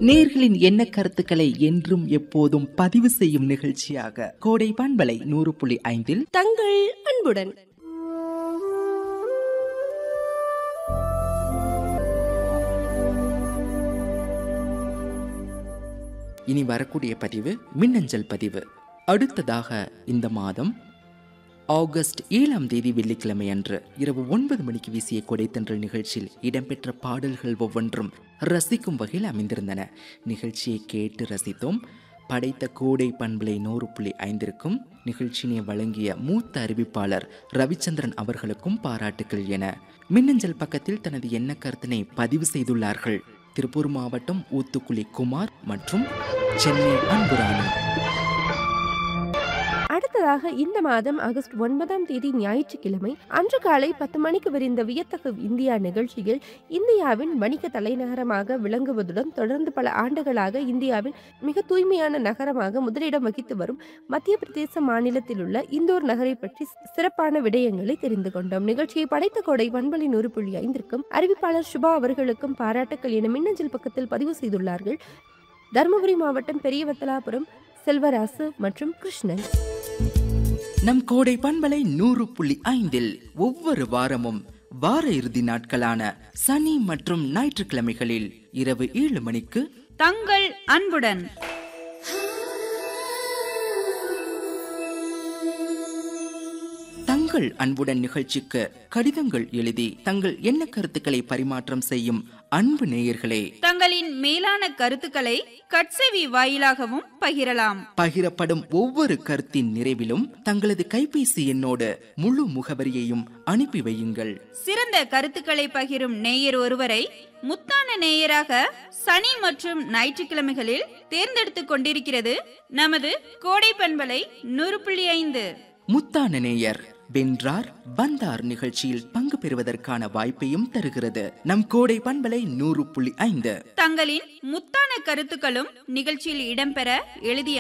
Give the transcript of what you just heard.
நேர்களின் எண்ண கருத்துக்களை என்றும் எப்போதும் பதிவு செய்யும் நிகழ்ச்சியாக கோடை பண்பலை நூறு புள்ளி ஐந்தில் தங்கள் அன்புடன் இனி வரக்கூடிய பதிவு மின்னஞ்சல் பதிவு அடுத்ததாக இந்த மாதம் ஆகஸ்ட் ஏழாம் தேதி வெள்ளிக்கிழமை அன்று இரவு ஒன்பது மணிக்கு வீசிய கொடைத்தன்றல் நிகழ்ச்சியில் இடம்பெற்ற பாடல்கள் ஒவ்வொன்றும் ரசிக்கும் வகையில் அமைந்திருந்தன நிகழ்ச்சியை கேட்டு ரசித்தோம் படைத்த கோடை பண்பலை நூறு புள்ளி ஐந்திற்கும் நிகழ்ச்சியினை வழங்கிய மூத்த அறிவிப்பாளர் ரவிச்சந்திரன் அவர்களுக்கும் பாராட்டுக்கள் என மின்னஞ்சல் பக்கத்தில் தனது எண்ண கருத்தினை பதிவு செய்துள்ளார்கள் திருப்பூர் மாவட்டம் ஊத்துக்குளி குமார் மற்றும் சென்னை அன்புராணி அடுத்ததாக இந்த மாதம் ஆகஸ்ட் ஒன்பதாம் தேதி ஞாயிற்றுக்கிழமை அன்று காலை பத்து மணிக்கு விரிந்த வியத்தகு இந்தியா நிகழ்ச்சியில் இந்தியாவின் வணிக தலைநகரமாக விளங்குவதுடன் தொடர்ந்து பல ஆண்டுகளாக இந்தியாவின் மிக தூய்மையான நகரமாக முதலிடம் வகித்து வரும் மத்திய பிரதேச மாநிலத்தில் உள்ள இந்தோர் நகரை பற்றி சிறப்பான விடயங்களை தெரிந்து கொண்டோம் நிகழ்ச்சியை படைத்த கோடை பண்பலி நூறு புள்ளி ஐந்திற்கும் அறிவிப்பாளர் சுபா அவர்களுக்கும் பாராட்டுக்கள் என மின்னஞ்சல் பக்கத்தில் பதிவு செய்துள்ளார்கள் தருமபுரி மாவட்டம் பெரியவத்தலாபுரம் செல்வராசு மற்றும் கிருஷ்ணன் நம் கோடை பண்பலை நூறு புள்ளி ஐந்தில் ஒவ்வொரு வாரமும் வார இறுதி நாட்களான சனி மற்றும் ஞாயிற்றுக்கிழமைகளில் இரவு ஏழு மணிக்கு தங்கள் அன்புடன் தங்கள் அன்புடன் நிகழ்ச்சிக்கு கடிதங்கள் எழுதி தங்கள் எண்ண கருத்துக்களை பரிமாற்றம் செய்யும் அன்பு நேயர்களே தங்களின் மேலான கருத்துக்களை கட்செவி வாயிலாகவும் பகிரலாம் பகிரப்படும் ஒவ்வொரு கருத்தின் நிறைவிலும் தங்களது கைபேசி எண்ணோடு முழு முகவரியையும் அனுப்பி வையுங்கள் சிறந்த கருத்துக்களை பகிரும் நேயர் ஒருவரை முத்தான நேயராக சனி மற்றும் ஞாயிற்றுக்கிழமைகளில் தேர்ந்தெடுத்துக் கொண்டிருக்கிறது நமது கோடை பண்பலை நூறு புள்ளி ஐந்து முத்தான நேயர் வென்றார் வந்தார் நிகழ்ச்சியில் பங்கு பெறுவதற்கான வாய்ப்பையும் தருகிறது நம் கோடை பண்பலை நூறு புள்ளி ஐந்து தங்களின் முத்தான கருத்துக்களும் நிகழ்ச்சியில் இடம்பெற எழுதி